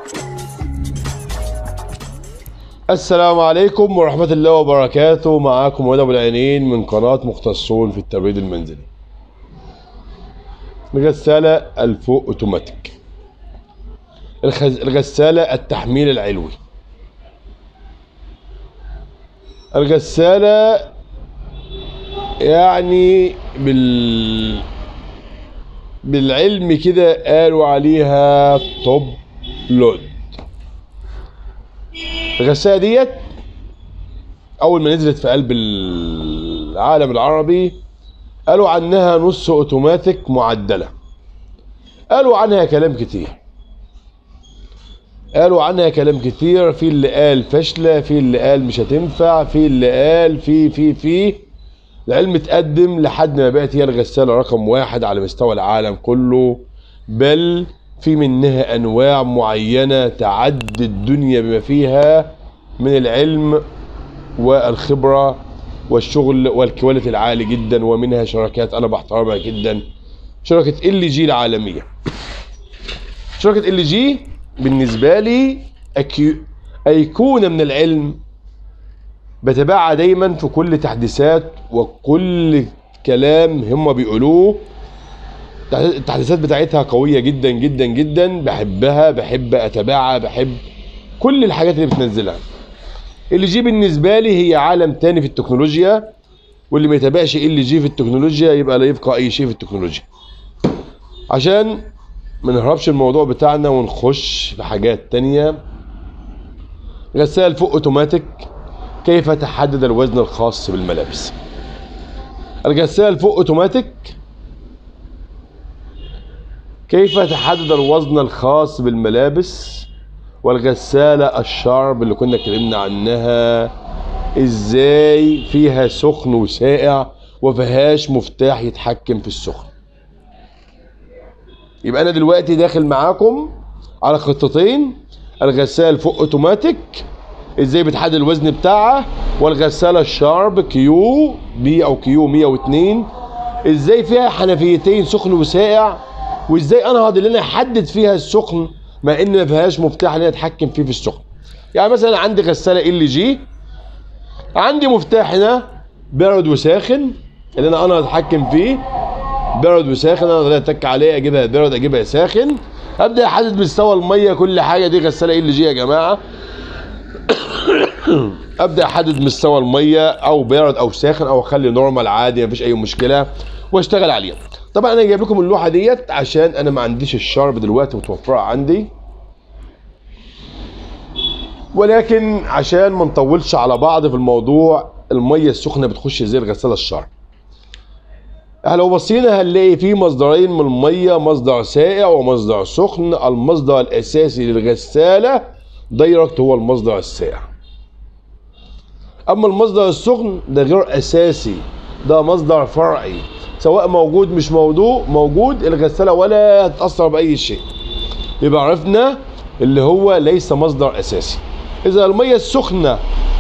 السلام عليكم ورحمة الله وبركاته معاكم ولد أبو العينين من قناة مختصون في التبريد المنزلي الغسالة الفوق اوتوماتيك الخز... الغسالة التحميل العلوي الغسالة يعني بال بالعلم كده قالوا عليها توب لود الغسالة ديت أول ما نزلت في قلب العالم العربي قالوا عنها نص أوتوماتيك معدلة قالوا عنها كلام كتير قالوا عنها كلام كتير في اللي قال فاشلة في اللي قال مش هتنفع في اللي قال في في في العلم اتقدم لحد ما بقت هي الغسالة رقم واحد على مستوى العالم كله بل في منها أنواع معينة تعدي الدنيا بما فيها من العلم والخبرة والشغل والكواليتي العالي جدا ومنها شركات أنا بحترمها جدا شركة ال جي العالمية شركة ال جي بالنسبة لي أكي... أيقونة من العلم بتابعها دايما في كل تحديثات وكل كلام هم بيقولوه التحديثات بتاعتها قوية جدا جدا جدا بحبها بحب اتابعها بحب كل الحاجات اللي بتنزلها ال جي بالنسبة لي هي عالم تاني في التكنولوجيا واللي ما يتابعش ال جي في التكنولوجيا يبقى لا يفقه اي شيء في التكنولوجيا عشان ما نهربش الموضوع بتاعنا ونخش في حاجات تانية غسالة فوق اوتوماتيك كيف تحدد الوزن الخاص بالملابس الغسالة الفوق اوتوماتيك كيف تحدد الوزن الخاص بالملابس والغسالة الشارب اللي كنا اتكلمنا عنها ازاي فيها سخن وساقع وفيهاش مفتاح يتحكم في السخن يبقى انا دلوقتي داخل معاكم على خطتين الغسالة فوق اوتوماتيك ازاي بتحدد الوزن بتاعها والغسالة الشارب كيو بي او كيو 102 ازاي فيها حنفيتين سخن وساقع وازاي انا هقدر ان انا احدد فيها السخن مع ان ما فيهاش مفتاح ان انا اتحكم فيه في السخن يعني مثلا عندي غساله ال جي عندي مفتاح هنا بارد وساخن اللي انا انا اتحكم فيه بارد وساخن انا اقدر اتك عليه اجيبها بارد اجيبها ساخن ابدا احدد مستوى الميه كل حاجه دي غساله ال جي يا جماعه ابدا احدد مستوى الميه او بارد او ساخن او اخلي نورمال عادي مفيش اي مشكله واشتغل عليها طبعا انا جايب لكم اللوحه ديت عشان انا ما عنديش الشارب دلوقتي متوفره عندي ولكن عشان ما نطولش على بعض في الموضوع الميه السخنه بتخش ازاي الغساله الشارب لو بصينا هنلاقي في مصدرين من الميه مصدر ساقع ومصدر سخن المصدر الاساسي للغساله دايركت هو المصدر الساقع اما المصدر السخن ده غير اساسي ده مصدر فرعي سواء موجود مش موضوع موجود الغسالة ولا تتأثر بأي شيء يبقى عرفنا اللي هو ليس مصدر أساسي إذا المية السخنة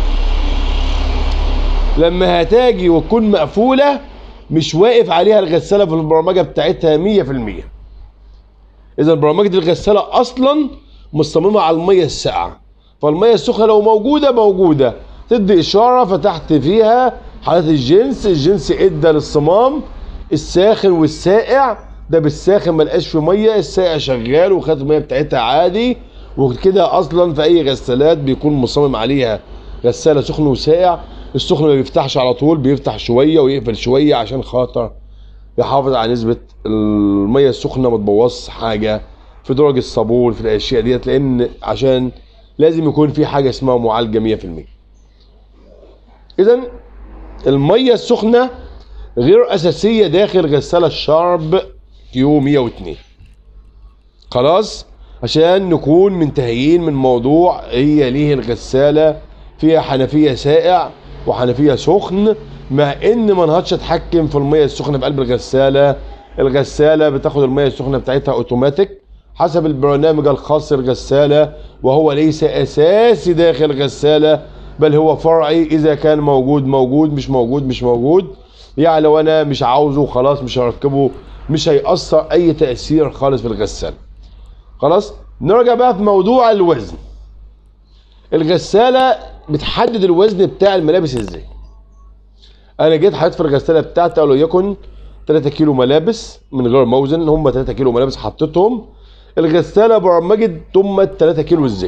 لما هتاجي وتكون مقفولة مش واقف عليها الغسالة في البرمجة بتاعتها مية في المية إذا برمجة الغسالة أصلا مصممة على المية الساقعة فالمية السخنة لو موجودة موجودة تدي إشارة فتحت فيها حالات الجنس الجنس ادى للصمام الساخن والساقع ده بالساخن ملقاش في ميه الساقع شغال وخد الميه بتاعتها عادي وكده اصلا في اي غسالات بيكون مصمم عليها غساله سخن وساقع السخن ما بيفتحش على طول بيفتح شويه ويقفل شويه عشان خاطر يحافظ على نسبه الميه السخنه ما تبوظش حاجه في درج الصابون في الاشياء ديت لان عشان لازم يكون في حاجه اسمها معالجه 100% اذا الميه السخنه غير اساسيه داخل غساله الشارب كيو 102 خلاص عشان نكون منتهيين من موضوع هي ليه الغساله فيها حنفيه ساقع وحنفيه سخن مع ان ما نهضش اتحكم في الميه السخنه في قلب الغساله الغساله بتاخد الميه السخنه بتاعتها اوتوماتيك حسب البرنامج الخاص بالغساله وهو ليس اساسي داخل الغساله بل هو فرعي اذا كان موجود موجود مش موجود مش موجود يعني لو انا مش عاوزه خلاص مش هركبه مش هيأثر اي تأثير خالص في الغسالة خلاص نرجع بقى في موضوع الوزن الغسالة بتحدد الوزن بتاع الملابس ازاي انا جيت حطيت في الغسالة بتاعتي وليكن 3 كيلو ملابس من غير موزن هم 3 كيلو ملابس حطيتهم الغسالة برمجت ضم 3 كيلو ازاي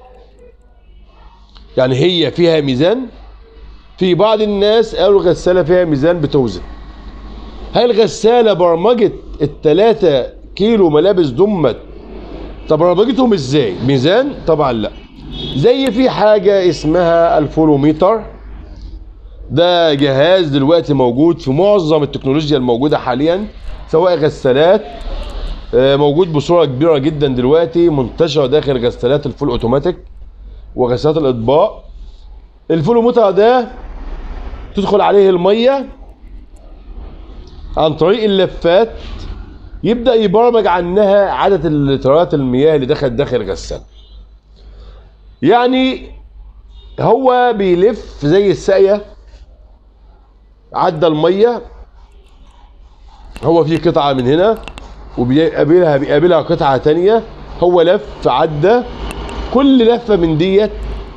يعني هي فيها ميزان في بعض الناس قالوا الغسالة فيها ميزان بتوزن هل الغسالة برمجت التلاتة كيلو ملابس ضمت طب برمجتهم ازاي ميزان طبعا لا زي في حاجة اسمها الفولوميتر ده جهاز دلوقتي موجود في معظم التكنولوجيا الموجودة حاليا سواء غسالات آه، موجود بصورة كبيرة جدا دلوقتي منتشرة داخل غسالات الفول اوتوماتيك وغسالات الاطباق الفولوميتر ده تدخل عليه المية عن طريق اللفات يبدأ يبرمج عنها عدد اللترات المياه اللي دخلت داخل الغسالة يعني هو بيلف زي الساقية عدى المية هو في قطعة من هنا وبيقابلها بيقابلها قطعة تانية هو لف عدى كل لفة من ديت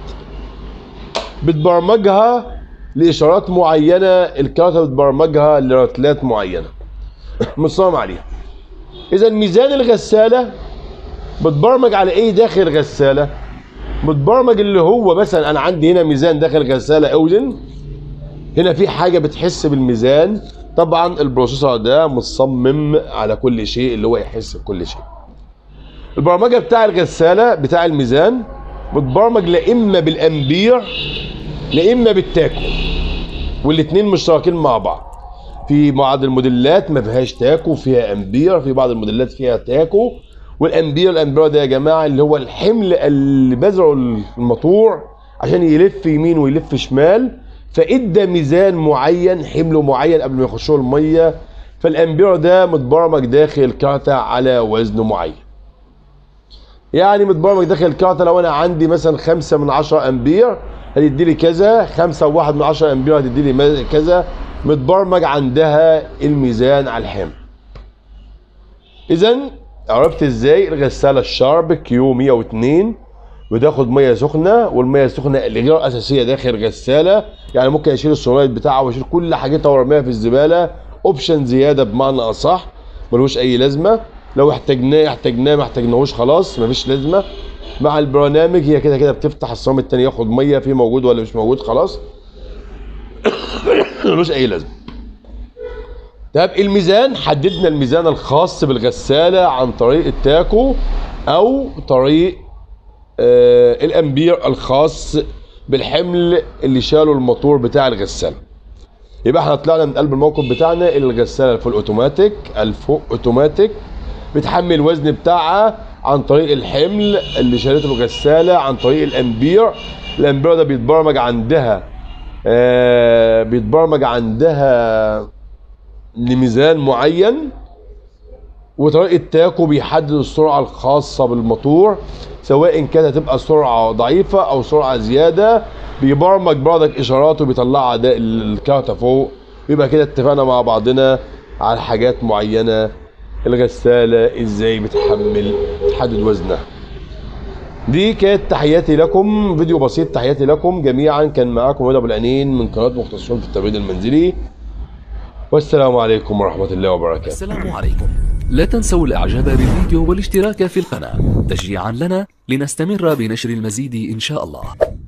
بتبرمجها لإشارات معينة الكارتة بتبرمجها لرتلات معينة مصمم عليها إذا ميزان الغسالة بتبرمج على إيه داخل الغسالة؟ بتبرمج اللي هو مثلا أنا عندي هنا ميزان داخل غسالة أوزن هنا في حاجة بتحس بالميزان طبعا البروسيسور ده مصمم على كل شيء اللي هو يحس بكل شيء البرمجة بتاع الغسالة بتاع الميزان بتبرمج لا إما بالأمبير لا إما بالتاكو والاتنين مشتركين مع بعض في بعض الموديلات ما فيهاش تاكو فيها امبير في بعض الموديلات فيها تاكو والامبير الامبير ده يا جماعه اللي هو الحمل اللي بزرعه الموتور عشان يلف يمين ويلف شمال فادى ميزان معين حمل معين قبل ما يخشوا الميه فالامبير ده متبرمج داخل الكارتة على وزن معين يعني متبرمج داخل الكارتة لو انا عندي مثلا خمسة من عشرة امبير هتدي لي كذا خمسة وواحد من عشرة امبير هتدي لي كذا متبرمج عندها الميزان على الحمل اذا عرفت ازاي الغسالة الشارب كيو 102 بتاخد ميه سخنه والميه السخنه اللي غير اساسيه داخل الغساله يعني ممكن اشيل السولايت بتاعه واشيل كل حاجتها وارميها في الزباله اوبشن زياده بمعنى اصح ملوش اي لازمه لو احتاجناه احتاجناه ما احتاجناهوش خلاص مفيش لازمه مع البرنامج هي كده كده بتفتح الصمام التاني ياخد ميه فيه موجود ولا مش موجود خلاص ملوش اي لازمه طب الميزان حددنا الميزان الخاص بالغساله عن طريق التاكو او طريق آه الامبير الخاص بالحمل اللي شاله الموتور بتاع الغساله يبقى احنا طلعنا من قلب الموقف بتاعنا الى الغساله الفول اوتوماتيك الفوق اوتوماتيك بتحمل الوزن بتاعها عن طريق الحمل اللي شالته الغساله عن طريق الامبير الامبير ده بيتبرمج عندها آه بيتبرمج عندها لميزان معين وطريقه التاكو بيحدد السرعه الخاصه بالموتور سواء كانت هتبقى سرعه ضعيفه او سرعه زياده بيبرمج برضك اشارات وبيطلعها ده الكارتة فوق يبقى كده اتفقنا مع بعضنا على حاجات معينه الغساله ازاي بتحمل تحدد وزنها دي كانت تحياتي لكم فيديو بسيط تحياتي لكم جميعا كان معاكم هدى ابو العنين من قناه مختصون في التبريد المنزلي والسلام عليكم ورحمه الله وبركاته السلام عليكم لا تنسوا الاعجاب بالفيديو والاشتراك في القناة تشجيعا لنا لنستمر بنشر المزيد ان شاء الله